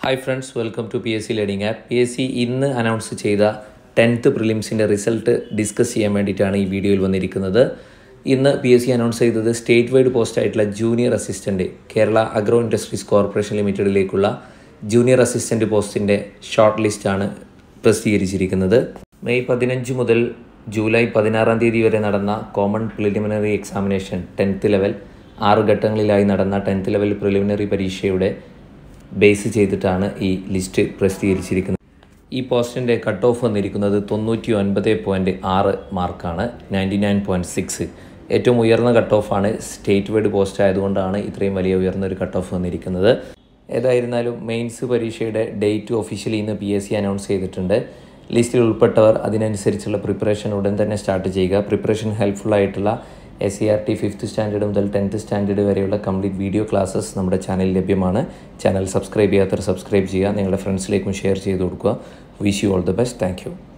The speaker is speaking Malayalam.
hi friends welcome to P S C learning app P S C ഇന്ന് അനൗൺസ് ചെയ്ത ടെൻത്ത് പ്രിലിംസിൻ്റെ റിസൾട്ട് ഡിസ്കസ് ചെയ്യാൻ വേണ്ടിയിട്ടാണ് ഈ വീഡിയോയിൽ വന്നിരിക്കുന്നത് ഇന്ന് പി എസ് സി അനൗൺസ് ചെയ്തത് സ്റ്റേറ്റ് വൈഡ് പോസ്റ്റ് ആയിട്ടുള്ള junior assistant Kerala agro industries corporation ലിമിറ്റഡിലേക്കുള്ള ജൂനിയർ അസിസ്റ്റൻറ്റ് പോസ്റ്റിൻ്റെ ഷോർട്ട് ലിസ്റ്റാണ് പ്രസിദ്ധീകരിച്ചിരിക്കുന്നത് മെയ് പതിനഞ്ച് മുതൽ ജൂലൈ പതിനാറാം തീയതി വരെ നടന്ന common preliminary examination tenth level ആറ് ഘട്ടങ്ങളിലായി നടന്ന ടെൻത്ത് ലെവൽ പ്രിലിമിനറി പരീക്ഷയുടെ ബേസ് ചെയ്തിട്ടാണ് ഈ ലിസ്റ്റ് പ്രസിദ്ധീകരിച്ചിരിക്കുന്നത് ഈ പോസ്റ്റിൻ്റെ കട്ട് ഓഫ് വന്നിരിക്കുന്നത് തൊണ്ണൂറ്റി ഒൻപത് പോയിൻറ്റ് ആറ് മാർക്കാണ് നയൻറ്റി നയൻ പോയിൻറ്റ് സിക്സ് ഏറ്റവും ഉയർന്ന കട്ട് ഓഫാണ് സ്റ്റേറ്റ് വൈഡ് പോസ്റ്റ് ആയതുകൊണ്ടാണ് ഇത്രയും വലിയ ഉയർന്ന ഒരു കട്ട് ഓഫ് വന്നിരിക്കുന്നത് ഏതായിരുന്നാലും മെയിൻസ് പരീക്ഷയുടെ ഡേറ്റ് ഒഫീഷ്യലി ഇന്ന് പി എസ് സി അനൗൺസ് ചെയ്തിട്ടുണ്ട് ലിസ്റ്റിൽ ഉൾപ്പെട്ടവർ അതിനനുസരിച്ചുള്ള പ്രിപ്പറേഷൻ ഉടൻ തന്നെ സ്റ്റാർട്ട് ചെയ്യുക പ്രിപ്പറേഷൻ ഹെൽപ്ഫുൾ ആയിട്ടുള്ള S C R T fifth standard മുതൽ ടെൻത്ത് സ്റ്റാൻഡേർഡ് വരെയുള്ള കംപ്ലീറ്റ് വീഡിയോ ക്ലാസ്സസ് നമ്മുടെ ചാനലിൽ ലഭ്യമാണ് ചാനൽ സബ്സ്ക്രൈബ് ചെയ്യാത്തവർ സബ്സ്ക്രൈബ് ചെയ്യുക നിങ്ങളുടെ ഫ്രണ്ട്സിലേക്കും ഷെയർ ചെയ്ത് കൊടുക്കുക wish you all the best thank U